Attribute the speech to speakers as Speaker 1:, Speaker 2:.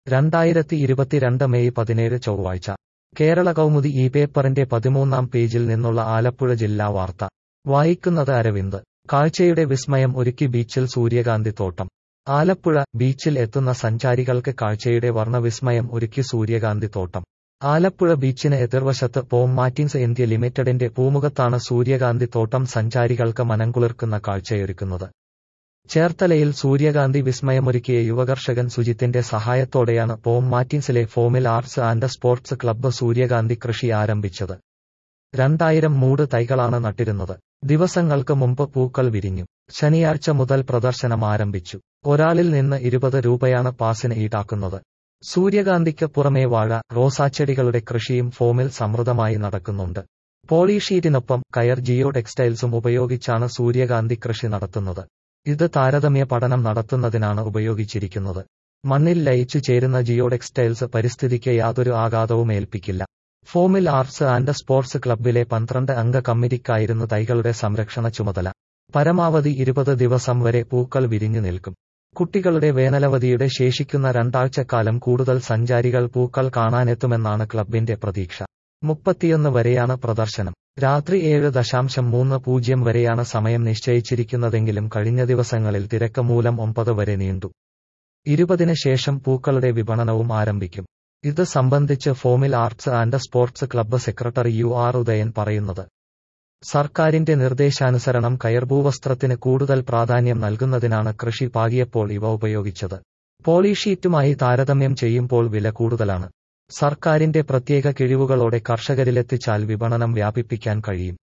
Speaker 1: രണ്ടായിരത്തി ഇരുപത്തിരണ്ട് മെയ് പതിനേഴ് ചൊവ്വാഴ്ച കേരള കൗമുദി ഈ പേപ്പറിന്റെ പതിമൂന്നാം പേജിൽ നിന്നുള്ള ആലപ്പുഴ ജില്ലാ വാർത്ത വായിക്കുന്നത് അരവിന്ദ് കാഴ്ചയുടെ വിസ്മയം ഒരുക്കി ബീച്ചിൽ സൂര്യകാന്തി തോട്ടം ആലപ്പുഴ ബീച്ചിൽ എത്തുന്ന സഞ്ചാരികൾക്ക് കാഴ്ചയുടെ വർണ്ണവിസ്മയം ഒരുക്കി സൂര്യകാന്തി തോട്ടം ആലപ്പുഴ ബീച്ചിന് എതിർവശത്ത് പോം മാറ്റിൻസ് ഇന്ത്യ ലിമിറ്റഡിന്റെ പൂമുഖത്താണ് സൂര്യകാന്തി തോട്ടം സഞ്ചാരികൾക്ക് മനംകുളിർക്കുന്ന കാഴ്ചയൊരുക്കുന്നത് ചേർത്തലയിൽ സൂര്യകാന്തി വിസ്മയമൊരുക്കിയ യുവകർഷകൻ സുജിത്തിന്റെ സഹായത്തോടെയാണ് പോം മാറ്റിൻസിലെ ഫോമിൽ ആർട്സ് ആൻഡ് സ്പോർട്സ് ക്ലബ്ബ് സൂര്യകാന്തി കൃഷി ആരംഭിച്ചത് രണ്ടായിരം മൂട് തൈകളാണ് നട്ടിരുന്നത് ദിവസങ്ങൾക്ക് മുമ്പ് പൂക്കൾ വിരിഞ്ഞു ശനിയാഴ്ച മുതൽ പ്രദർശനം ആരംഭിച്ചു ഒരാളിൽ നിന്ന് ഇരുപത് രൂപയാണ് പാസിന് ഈടാക്കുന്നത് സൂര്യകാന്തിക്ക് പുറമേ വാഴ റോസാച്ചെടികളുടെ കൃഷിയും ഫോമിൽ സമൃദ്ധമായി നടക്കുന്നുണ്ട് പോളിഷീറ്റിനൊപ്പം കയർ ജിയോ ടെക്സ്റ്റൈൽസും ഉപയോഗിച്ചാണ് സൂര്യകാന്തി കൃഷി നടത്തുന്നത് ഇത് താരതമ്യ പഠനം നടത്തുന്നതിനാണ് ഉപയോഗിച്ചിരിക്കുന്നത് മണ്ണിൽ ലയിച്ചു ചേരുന്ന ജിയോ ടെക്സ്റ്റൈൽസ് പരിസ്ഥിതിക്ക് യാതൊരു ആഘാതവും ഏൽപ്പിക്കില്ല ഫോമിൽ ആർട്സ് ആൻഡ് സ്പോർട്സ് ക്ലബ്ബിലെ പന്ത്രണ്ട് അംഗ കമ്മിറ്റിക്കായിരുന്നു തൈകളുടെ സംരക്ഷണ ചുമതല പരമാവധി ഇരുപത് ദിവസം വരെ പൂക്കൾ വിരിഞ്ഞു നിൽക്കും കുട്ടികളുടെ വേനലവധിയുടെ ശേഷിക്കുന്ന രണ്ടാഴ്ചക്കാലം കൂടുതൽ സഞ്ചാരികൾ പൂക്കൾ കാണാനെത്തുമെന്നാണ് ക്ലബിന്റെ പ്രതീക്ഷ മുപ്പത്തിയൊന്ന് വരെയാണ് പ്രദർശനം രാത്രി ഏഴ് ദശാംശം മൂന്ന് പൂജ്യം വരെയാണ് സമയം നിശ്ചയിച്ചിരിക്കുന്നതെങ്കിലും കഴിഞ്ഞ ദിവസങ്ങളിൽ തിരക്ക് മൂലം ഒമ്പത് വരെ നീണ്ടു ഇരുപതിന് ശേഷം പൂക്കളുടെ വിപണനവും ആരംഭിക്കും ഇത് സംബന്ധിച്ച് ഫോമിൽ arts and sports club secretary U R Udayan പറയുന്നത് സർക്കാരിന്റെ നിർദ്ദേശാനുസരണം കയർഭൂവസ്ത്രത്തിന് കൂടുതൽ പ്രാധാന്യം നൽകുന്നതിനാണ് കൃഷി പാകിയപ്പോൾ ഇവ ഉപയോഗിച്ചത് പോളിഷീറ്റുമായി താരതമ്യം ചെയ്യുമ്പോൾ വില കൂടുതലാണ് സർക്കാരിന്റെ പ്രത്യേക കിഴിവുകളോടെ കർഷകരിലെത്തിച്ചാൽ വിപണനം വ്യാപിപ്പിക്കാൻ കഴിയും